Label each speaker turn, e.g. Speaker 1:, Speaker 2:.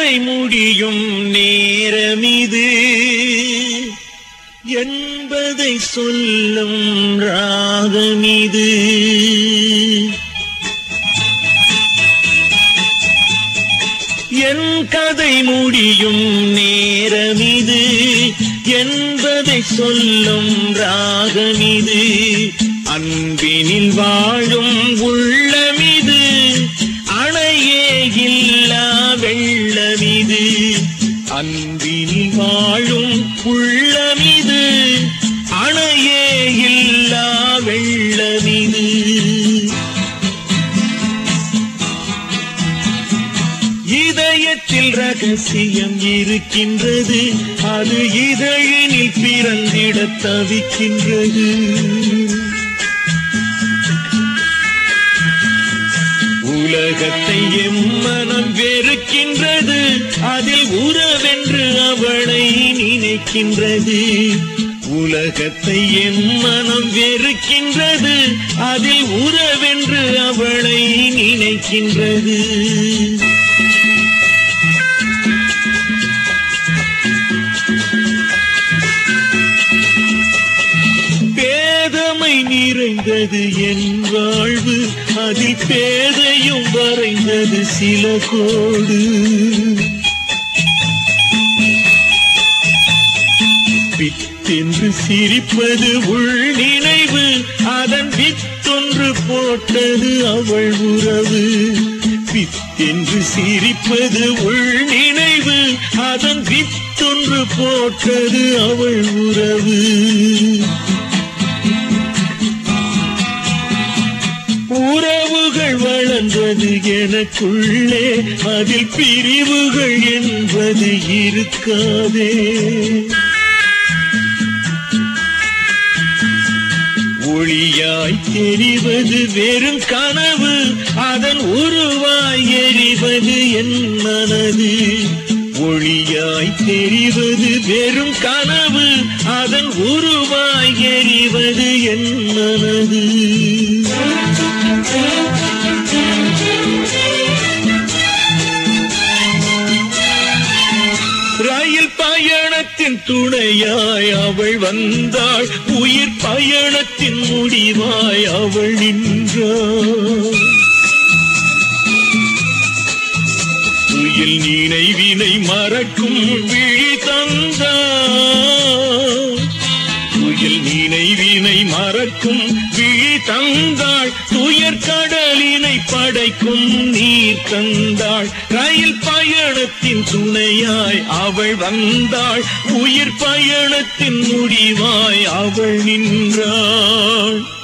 Speaker 1: கதை முடியும் நேரமிது என்பதை சொல்லும் ராகமிது என் கதை முடியும் நேரமிது என்பதை சொல்லும் ராகமிது அன்பினில் வாழும் உள்ளமிது அணையே இல்லா வெள்ளமிது அன்பினில் வாழும் உள்ளமிது அணையே இல்லா வெள்ளமிது இதயத்தில் ரகசியம் இருக்கின்றது அது இதழினில் பிறந்திட தவிக்கின்றது உலகத்தை எம்மனம் வெறுக்கின்றது அதில் உறவென்று அவளை நினைக்கின்றது உலகத்தை எம்மனம் வெறுக்கின்றது அதில் உறவென்று அவளை நினைக்கின்றது பேதமை நிறைந்தது என் வாழ்வு அதில் பேதையும் வரைந்தது சில கோடு பித்தென்று சிரிப்பது உள் நினைவு அதன் வித்தொன்று போட்டது அவள் உறவு பித்தென்று சிரிப்பது உள் நினைவு அதன் வித்தொன்று போட்டது அவள் உறவு உறவுகள் வளர்ந்தது எனக்குள்ளே அதில் பிரிவுகள் என்பது இருக்காதே ஒளியாய் தெரிவது வெறும் கனவு அதன் உருவாய் எறிவது என் மனது ஒளியாய் தெரிவது வெறும் கனவு அதன் உருவாய் எறிவது என் மனது ரயில் பயணத்தின் துணையாய் அவள் வந்தாள் உயிர் பயணத்தின் முடிவாய் அவள் நின்றாள் உயில் நினைவினை மறக்கும் விழி தந்தாள் உயில் நினைவினை மறக்கும் விழி தந்தாள் துயர் கடலினை படைக்கும் நீர் தந்தாள் ரயில் பயணத்தின் துணையாய் அவள் வந்தாள் உயிர் பயணத்தின் முடிவாய் அவள் நின்றாள்